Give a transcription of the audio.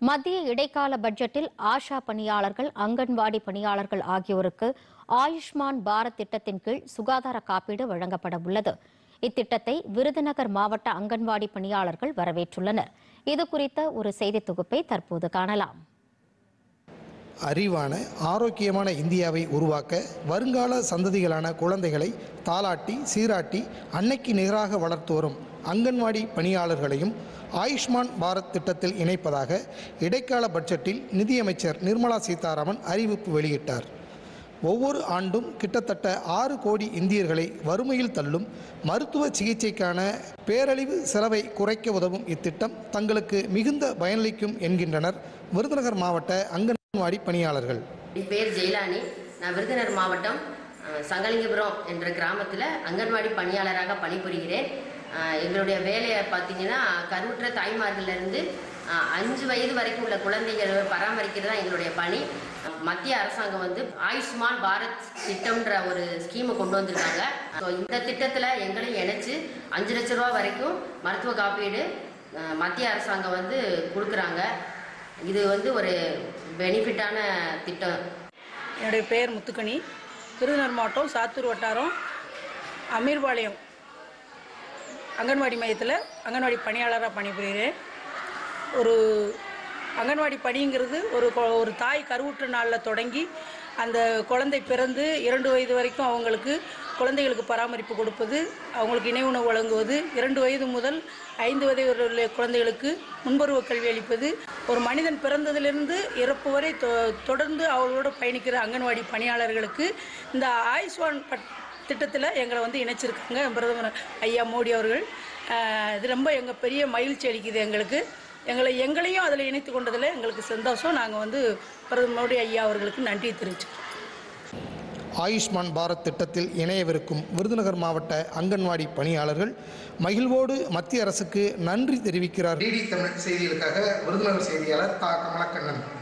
மத்திய இடைக்கால பட்ஜெட்டில் ஆஷா பணியாளர்கள் அங்கன்வாடி பணியாளர்கள் ஆகியோருக்கு ஆயுஷ்மான் பாரத் திட்டத்தின் கீழ் சுகாதார காப்பீடு வழங்கப்பட உள்ளது இத்திட்டத்தை விருதுநகர் மாவட்ட அங்கன்வாடி பணியாளர்கள் வரவேற்றுள்ளனர் இது குறித்த ஒரு செய்தி தொகுப்பை தற்போது காணலாம் அறிவான ஆரோக்கியமான இந்தியாவை உருவாக்க வருங்கால சந்ததிகளான குழந்தைகளை தாலாட்டி சீராட்டி அன்னைக்கு நிகராக வளர்த்து வரும் அங்கன்வாடி பணியாளர்களையும் ஆயுஷ்மான் பாரத் திட்டத்தில் இணைப்பதாக இடைக்கால பட்ஜெட்டில் நிதியமைச்சர் நிர்மலா சீதாராமன் அறிவிப்பு வெளியிட்டார் ஒவ்வொரு ஆண்டும் கிட்டத்தட்ட ஆறு கோடி இந்தியர்களை வறுமையில் தள்ளும் மருத்துவ சிகிச்சைக்கான பேரழிவு செலவை குறைக்க உதவும் இத்திட்டம் தங்களுக்கு மிகுந்த பயனளிக்கும் என்கின்றனர் விருதுநகர் மாவட்ட அங்கன்வாடி பணியாளர்கள் என் பேர் ஜெயலானி நான் விருதுநகர் மாவட்டம் அஹ், சங்கலிங்கபுரம் என்ற கிராமத்தில் அங்கன்வாடி பணியாளராக பணிபுரிகிறேன் அஹ், எங்களுடைய வேலையை பார்த்தீங்கன்னா கருவுற்ற தாய்மார்களிலிருந்து அஹ், அஞ்சு வயது வரைக்கும் உள்ள குழந்தைகள் பராமரிக்கிறது தான் எங்களுடைய பணி அஹ், மத்திய அரசாங்கம் வந்து ஆயுஷ்மான் பாரத் திட்டம்ன்ற ஒரு ஸ்கீமை கொண்டு வந்திருக்காங்க ஸோ இந்த திட்டத்தில் எங்களையும் இணைச்சு அஞ்சு லட்ச ரூபா வரைக்கும் மருத்துவ காப்பீடு அஹ், மத்திய அரசாங்கம் வந்து கொடுக்குறாங்க இது வந்து ஒரு பெனிஃபிட்டான திட்டம் என்னுடைய பெயர் முத்துக்கணி விருதுநகர் மாவட்டம் சாத்தூர் வட்டாரம் அமீர்பாளையம் அங்கன்வாடி மையத்தில் அங்கன்வாடி பணியாளராக பணிபுரிகிறேன் ஒரு அங்கன்வாடி பணிங்கிறது ஒரு கொ- ஒரு தாய் கருவுற்ற நாளில் தொடங்கி அந்த குழந்தை பிறந்து இரண்டு வயது வரைக்கும் அவங்களுக்கு குழந்தைகளுக்கு பராமரிப்பு கொடுப்பது அவங்களுக்கு இணை உணவு வழங்குவது இரண்டு வயது முதல் ஐந்து வயது வரை உள்ள குழந்தைகளுக்கு முன்பருவ கல்வி அளிப்பது ஒரு மனிதன் பிறந்ததிலிருந்து இறப்பு வரை தொ- தொடர்ந்து அவர்களோடு பயணிக்கிற அங்கன்வாடி பணியாளர்களுக்கு இந்த ஆயுஷ்மான் பட் திட்டத்தில் எங்களை வந்து இணைச்சிருக்காங்க பிரதமர் ஐயா மோடி அவர்கள் அஹ், இது ரொம்ப எங்கள் பெரிய மகிழ்ச்சி அளிக்குது எங்களுக்கு எங்களை எங்களையும் அதில் இணைத்து கொண்டதில் எங்களுக்கு சந்தோஷம் நாங்கள் வந்து பிரதமர் மோடி ஐயா அவர்களுக்கு நன்றி தெரிவிச்சுக்கிறோம் ஆயுஷ்மான் பாரத் திட்டத்தில் இணையவிருக்கும் விருதுநகர் மாவட்ட அங்கன்வாடி பணியாளர்கள் மகிழ்வோடு மத்திய அரசுக்கு நன்றி தெரிவிக்கிறார் டிடி தமிழ் செய்திகளுக்காக விருதுநகர் செய்தியாளர் தா கமலக்கண்ணன்